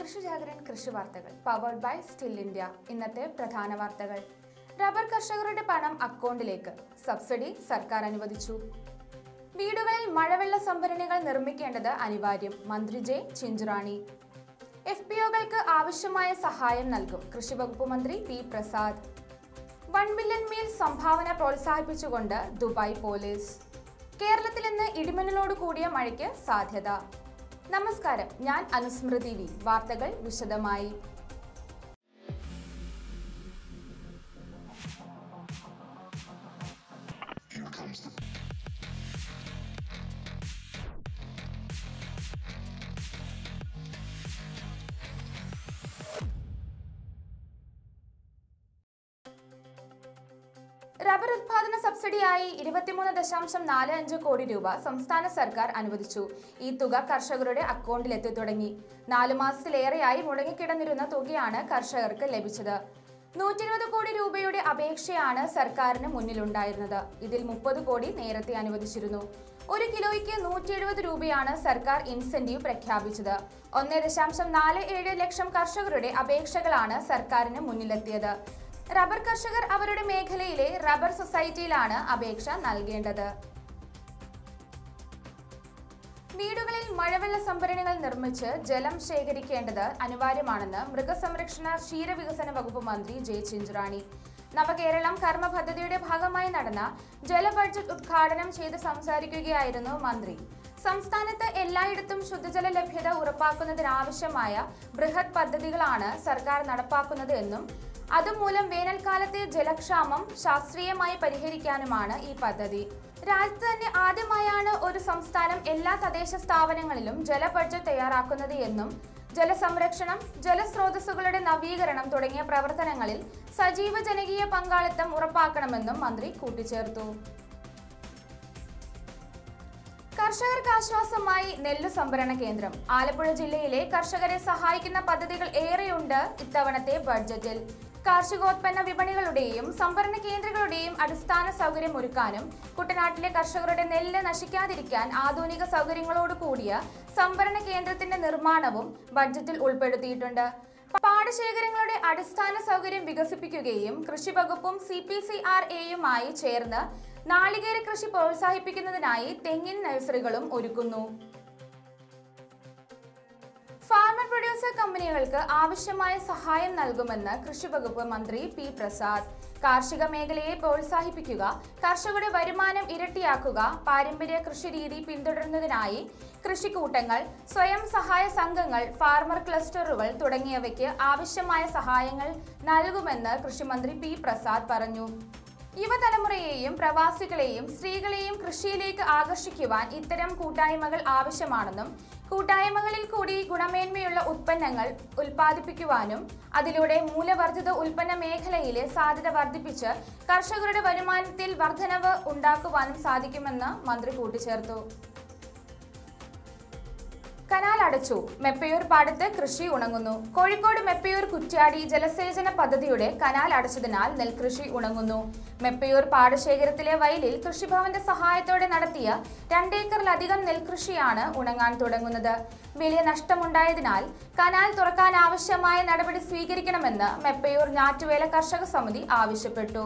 കൃഷിജാഗരൻ കൃഷി വാർത്തകൾ powered by still India ഇന്നത്തെ പ്രധാന വാർത്തകൾ റബ്ബർ കർഷകരുടെ പണം അക്കൗണ്ടിലേക്ക് സബ്സിഡി സർക്കാർ അനുവദിച്ചു വീടുകളിൽ മഴവെള്ള സംഭരണികൾ നിർമ്മിക്കേണ്ടത് അനിവാര്യം മന്ത്രി ജെ ചിഞ്ചുറാണി എഫ് പി ഒകൾക്ക് ആവശ്യമായ സഹായം നൽകും കൃഷി വകുപ്പ് മന്ത്രി P Prasad one million meal സംഭാവന പ്രോത്സാഹിപ്പിച്ചുകൊണ്ട് ദുബായ് പോലീസ് കേരളത്തിൽ ഇന്ന് ഇടിമിന്നലോട് കൂടിയ മഴയ്ക്ക് സാധ്യത നമസ്കാരം ഞാൻ അനുസ്മൃതി വി വാർത്തകൾ വിശദമായി റബ്ബർ ഉത്പാദന സബ്സിഡിയായി ഇരുപത്തിമൂന്ന് ദശാംശം നാല് അഞ്ച് കോടി രൂപ സംസ്ഥാന സർക്കാർ അനുവദിച്ചു ഈ തുക കർഷകരുടെ അക്കൗണ്ടിലെത്തി തുടങ്ങി നാലു മാസത്തിലേറെയായി മുടങ്ങിക്കിടന്നിരുന്ന തുകയാണ് കർഷകർക്ക് ലഭിച്ചത് നൂറ്റി ഇരുപത് കോടി രൂപയുടെ അപേക്ഷയാണ് സർക്കാരിന് മുന്നിലുണ്ടായിരുന്നത് ഇതിൽ മുപ്പത് കോടി നേരത്തെ അനുവദിച്ചിരുന്നു ഒരു കിലോയ്ക്ക് നൂറ്റി എഴുപത് രൂപയാണ് സർക്കാർ ഇൻസെന്റീവ് പ്രഖ്യാപിച്ചത് ഒന്ന് ദശാംശം നാല് ഏഴ് ലക്ഷം കർഷകരുടെ അപേക്ഷകളാണ് സർക്കാരിന് മുന്നിലെത്തിയത് റബ്ബർ കർഷകർ അവരുടെ മേഖലയിലെ റബ്ബർ സൊസൈറ്റിയിലാണ് അപേക്ഷ നൽകേണ്ടത് വീടുകളിൽ മഴവെള്ള സംഭരണികൾ നിർമ്മിച്ച് ജലം ശേഖരിക്കേണ്ടത് അനിവാര്യമാണെന്ന് മൃഗസംരക്ഷണ ക്ഷീരവികസന വകുപ്പ് മന്ത്രി ജെ ചിഞ്ചുറാണി നവകേരളം കർമ്മ പദ്ധതിയുടെ ഭാഗമായി നടന്ന ജല ബഡ്ജറ്റ് ഉദ്ഘാടനം ചെയ്ത് സംസാരിക്കുകയായിരുന്നു മന്ത്രി സംസ്ഥാനത്ത് എല്ലായിടത്തും ശുദ്ധജല ലഭ്യത ഉറപ്പാക്കുന്നതിനാവശ്യമായ ബൃഹത് പദ്ധതികളാണ് സർക്കാർ നടപ്പാക്കുന്നത് എന്നും അതുമൂലം വേനൽക്കാലത്തെ ജലക്ഷാമം ശാസ്ത്രീയമായി പരിഹരിക്കാനുമാണ് ഈ പദ്ധതി രാജ്യത്ത് തന്നെ ആദ്യമായാണ് ഒരു സംസ്ഥാനം എല്ലാ തദ്ദേശ സ്ഥാപനങ്ങളിലും ജല ബഡ്ജറ്റ് തയ്യാറാക്കുന്നത് എന്നും ജലസംരക്ഷണം ജലസ്രോതസ്സുകളുടെ നവീകരണം തുടങ്ങിയ പ്രവർത്തനങ്ങളിൽ സജീവ ജനകീയ പങ്കാളിത്തം ഉറപ്പാക്കണമെന്നും മന്ത്രി കൂട്ടിച്ചേർത്തു കർഷകർക്ക് ആശ്വാസമായി നെല്ല് സംഭരണ കേന്ദ്രം ആലപ്പുഴ ജില്ലയിലെ കർഷകരെ സഹായിക്കുന്ന പദ്ധതികൾ ഏറെയുണ്ട് ഇത്തവണത്തെ ബഡ്ജറ്റിൽ കാർഷികോത്പന്ന വിപണികളുടെയും സംഭരണ കേന്ദ്രങ്ങളുടെയും അടിസ്ഥാന സൗകര്യം ഒരുക്കാനും കുട്ടനാട്ടിലെ കർഷകരുടെ നെല്ല് നശിക്കാതിരിക്കാൻ ആധുനിക സൗകര്യങ്ങളോട് കൂടിയ സംഭരണ കേന്ദ്രത്തിന്റെ നിർമ്മാണവും ബഡ്ജറ്റിൽ ഉൾപ്പെടുത്തിയിട്ടുണ്ട് പാടശേഖരങ്ങളുടെ അടിസ്ഥാന സൗകര്യം വികസിപ്പിക്കുകയും കൃഷി വകുപ്പും സി പി സി ആർ എയുമായി ചേർന്ന് നാളികേര കൃഷി പ്രോത്സാഹിപ്പിക്കുന്നതിനായി തെങ്ങിൻ നഴ്സറികളും ഒരുക്കുന്നു ഫാർമർ പ്രൊഡ്യൂസർ കമ്പനികൾക്ക് ആവശ്യമായ സഹായം നൽകുമെന്ന് കൃഷി വകുപ്പ് മന്ത്രി പി പ്രസാദ് കാർഷിക മേഖലയെ പ്രോത്സാഹിപ്പിക്കുക കർഷകരുടെ വരുമാനം ഇരട്ടിയാക്കുക പാരമ്പര്യ കൃഷി രീതി പിന്തുടരുന്നതിനായി കൃഷിക്കൂട്ടങ്ങൾ സ്വയം സഹായ സംഘങ്ങൾ ഫാർമർ ക്ലസ്റ്ററുകൾ തുടങ്ങിയവയ്ക്ക് ആവശ്യമായ സഹായങ്ങൾ നൽകുമെന്ന് കൃഷിമന്ത്രി പി പ്രസാദ് പറഞ്ഞു യുവതലമുറയെയും പ്രവാസികളെയും സ്ത്രീകളെയും കൃഷിയിലേക്ക് ആകർഷിക്കുവാൻ ഇത്തരം കൂട്ടായ്മകൾ ആവശ്യമാണെന്നും കൂട്ടായ്മകളിൽ കൂടി ഗുണമേന്മയുള്ള ഉൽപ്പന്നങ്ങൾ ഉൽപ്പാദിപ്പിക്കുവാനും അതിലൂടെ മൂല്യവർദ്ധിത ഉൽപ്പന്ന മേഖലയിലെ സാധ്യത വർദ്ധിപ്പിച്ച് കർഷകരുടെ വരുമാനത്തിൽ വർധനവ് ഉണ്ടാക്കുവാനും സാധിക്കുമെന്ന് മന്ത്രി കൂട്ടിച്ചേർത്തു കനാൽ അടച്ചു മെപ്പയൂർ പാടത്ത് കൃഷി ഉണങ്ങുന്നു കോഴിക്കോട് മെപ്പയൂർ കുറ്റ്യാടി ജലസേചന പദ്ധതിയുടെ കനാൽ അടച്ചതിനാൽ നെൽകൃഷി ഉണങ്ങുന്നു മെപ്പയൂർ പാടശേഖരത്തിലെ വയലിൽ കൃഷിഭവന്റെ സഹായത്തോടെ നടത്തിയ രണ്ടേക്കറിലധികം നെൽകൃഷിയാണ് ഉണങ്ങാൻ തുടങ്ങുന്നത് വലിയ നഷ്ടമുണ്ടായതിനാൽ കനാൽ തുറക്കാൻ ആവശ്യമായ നടപടി സ്വീകരിക്കണമെന്ന് മെപ്പയൂർ ഞാറ്റുവേല കർഷക സമിതി ആവശ്യപ്പെട്ടു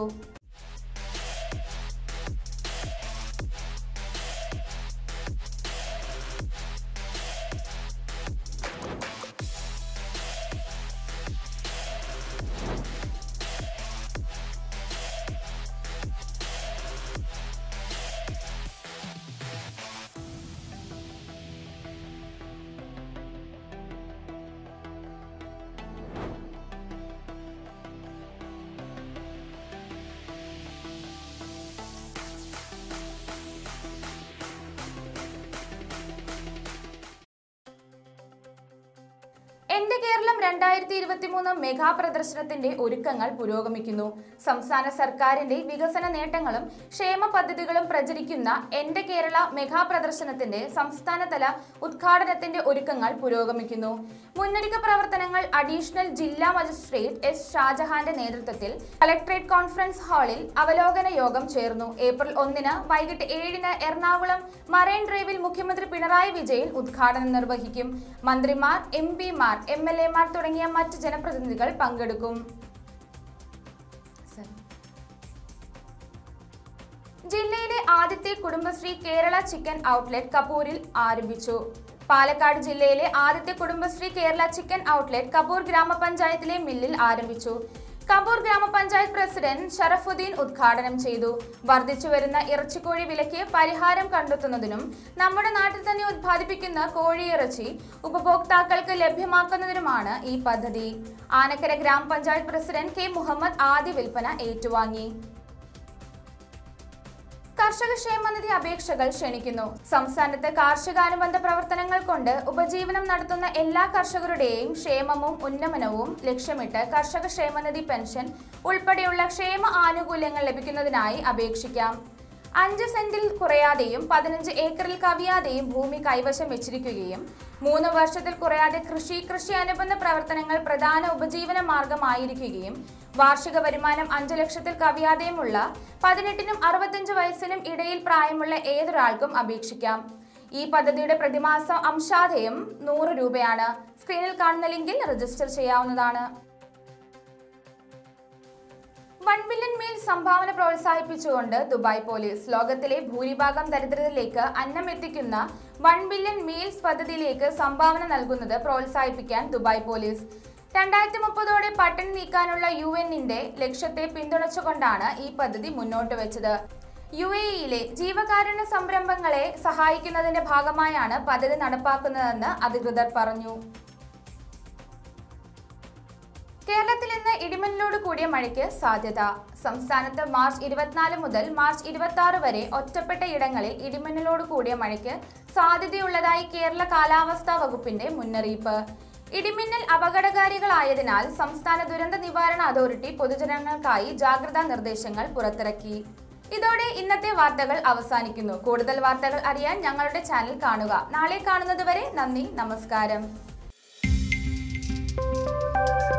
എന്റെ കേരളം രണ്ടായിരത്തി ഇരുപത്തിമൂന്ന് മെഗാ പ്രദർശനത്തിന്റെ ഒരുക്കങ്ങൾ പുരോഗമിക്കുന്നു സംസ്ഥാന സർക്കാരിന്റെ വികസന നേട്ടങ്ങളും ക്ഷേമ പദ്ധതികളും പ്രചരിക്കുന്ന എന്റെ കേരള മെഗാ പ്രദർശനത്തിന്റെ സംസ്ഥാനതല ഉദ്ഘാടനത്തിന്റെ ഒരുക്കങ്ങൾ പുരോഗമിക്കുന്നു മുന്നൊരുക്ക പ്രവർത്തനങ്ങൾ അഡീഷണൽ ജില്ലാ മജിസ്ട്രേറ്റ് എസ് ഷാജഹാന്റെ നേതൃത്വത്തിൽ കലക്ട്രേറ്റ് കോൺഫറൻസ് ഹാളിൽ അവലോകന യോഗം ചേർന്നു ഏപ്രിൽ ഒന്നിന് വൈകിട്ട് ഏഴിന് എറണാകുളം മറൈൻ ഡ്രൈവിൽ മുഖ്യമന്ത്രി പിണറായി വിജയൻ ഉദ്ഘാടനം നിർവഹിക്കും മന്ത്രിമാർ എം പിമാർ എം എൽ എമാർ തുടങ്ങിയ മറ്റ് ജനപ്രതിനിധികൾ പങ്കെടുക്കും ജില്ലയിലെ ആദ്യത്തെ കുടുംബശ്രീ കേരള ചിക്കൻ ഔട്ട്ലെറ്റ് കപൂരിൽ ആരംഭിച്ചു പാലക്കാട് ജില്ലയിലെ ആദ്യത്തെ കുടുംബശ്രീ കേരള ചിക്കൻ ഔട്ട്ലെറ്റ് കപൂർ ഗ്രാമപഞ്ചായത്തിലെ മില്ലിൽ ആരംഭിച്ചു കപൂർ ഗ്രാമപഞ്ചായത്ത് പ്രസിഡന്റ് ഷറഫുദ്ദീൻ ഉദ്ഘാടനം ചെയ്തു വർദ്ധിച്ചു വരുന്ന ഇറച്ചിക്കോഴി വിലയ്ക്ക് പരിഹാരം കണ്ടെത്തുന്നതിനും നമ്മുടെ നാട്ടിൽ തന്നെ ഉത്പാദിപ്പിക്കുന്ന കോഴിയിറച്ചി ഉപഭോക്താക്കൾക്ക് ലഭ്യമാക്കുന്നതിനുമാണ് ഈ പദ്ധതി ആനക്കര ഗ്രാമപഞ്ചായത്ത് പ്രസിഡന്റ് കെ മുഹമ്മദ് ആദ്യ വിൽപ്പന ഏറ്റുവാങ്ങി കർഷക ക്ഷേമനിധി അപേക്ഷകൾ ക്ഷണിക്കുന്നു സംസ്ഥാനത്ത് കാർഷികാനുബന്ധ പ്രവർത്തനങ്ങൾ കൊണ്ട് ഉപജീവനം നടത്തുന്ന എല്ലാ കർഷകരുടെയും ക്ഷേമവും ഉന്നമനവും ലക്ഷ്യമിട്ട് കർഷക ക്ഷേമനിധി പെൻഷൻ ഉൾപ്പെടെയുള്ള ക്ഷേമ ആനുകൂല്യങ്ങൾ ലഭിക്കുന്നതിനായി അപേക്ഷിക്കാം അഞ്ച് സെന്റിൽ കുറയാതെയും പതിനഞ്ച് ഏക്കറിൽ കവിയാതെയും ഭൂമി കൈവശം വെച്ചിരിക്കുകയും മൂന്ന് വർഷത്തിൽ കുറയാതെ കൃഷി കൃഷി അനുബന്ധ പ്രവർത്തനങ്ങൾ പ്രധാന ഉപജീവന മാർഗമായിരിക്കുകയും വാർഷിക വരുമാനം അഞ്ചു ലക്ഷത്തിൽ കവിയാതെയുമുള്ള പതിനെട്ടിനും അറുപത്തഞ്ച് വയസ്സിനും ഇടയിൽ പ്രായമുള്ള ഏതൊരാൾക്കും അപേക്ഷിക്കാം ഈ പദ്ധതിയുടെ പ്രതിമാസ അംശാദയം നൂറ് രൂപയാണ് സ്ക്രീനിൽ കാണുന്ന ലിങ്കിൽ രജിസ്റ്റർ ചെയ്യാവുന്നതാണ് വൺ ബില്യൺ മീൽ സംഭാവന പ്രോത്സാഹിപ്പിച്ചുകൊണ്ട് ദുബായ് പോലീസ് ലോകത്തിലെ ഭൂരിഭാഗം ദരിദ്രരിലേക്ക് അന്നം എത്തിക്കുന്ന വൺ ബില്യൺ മീൽസ് പദ്ധതിയിലേക്ക് സംഭാവന നൽകുന്നത് പ്രോത്സാഹിപ്പിക്കാൻ ദുബായ് പോലീസ് രണ്ടായിരത്തി മുപ്പതോടെ പട്ടിണി നീക്കാനുള്ള യു എന്നിന്റെ ലക്ഷ്യത്തെ പിന്തുണച്ചുകൊണ്ടാണ് ഈ പദ്ധതി മുന്നോട്ട് വെച്ചത് യു എ ഇയിലെ ജീവകാരുണ്യ സംരംഭങ്ങളെ സഹായിക്കുന്നതിന്റെ ഭാഗമായാണ് പദ്ധതി നടപ്പാക്കുന്നതെന്ന് അധികൃതർ പറഞ്ഞു കേരളത്തിൽ ഇന്ന് ഇടിമിന്നലോട് കൂടിയ മഴയ്ക്ക് സാധ്യത സംസ്ഥാനത്ത് മാർച്ച് ഇരുപത്തിനാല് മുതൽ മാർച്ച് ഇരുപത്തി ആറ് വരെ ഒറ്റപ്പെട്ട ഇടങ്ങളിൽ ഇടിമിന്നലോട് കൂടിയ മഴയ്ക്ക് സാധ്യതയുള്ളതായി കേരള കാലാവസ്ഥാ വകുപ്പിന്റെ മുന്നറിയിപ്പ് ഇടിമിന്നൽ അപകടകാരികളായതിനാൽ സംസ്ഥാന ദുരന്ത നിവാരണ അതോറിറ്റി പൊതുജനങ്ങൾക്കായി ജാഗ്രതാ നിർദ്ദേശങ്ങൾ പുറത്തിറക്കി ഇതോടെ ഇന്നത്തെ വാർത്തകൾ അവസാനിക്കുന്നു കൂടുതൽ വാർത്തകൾ അറിയാൻ ഞങ്ങളുടെ ചാനൽ കാണുക നാളെ കാണുന്നതുവരെ നന്ദി നമസ്കാരം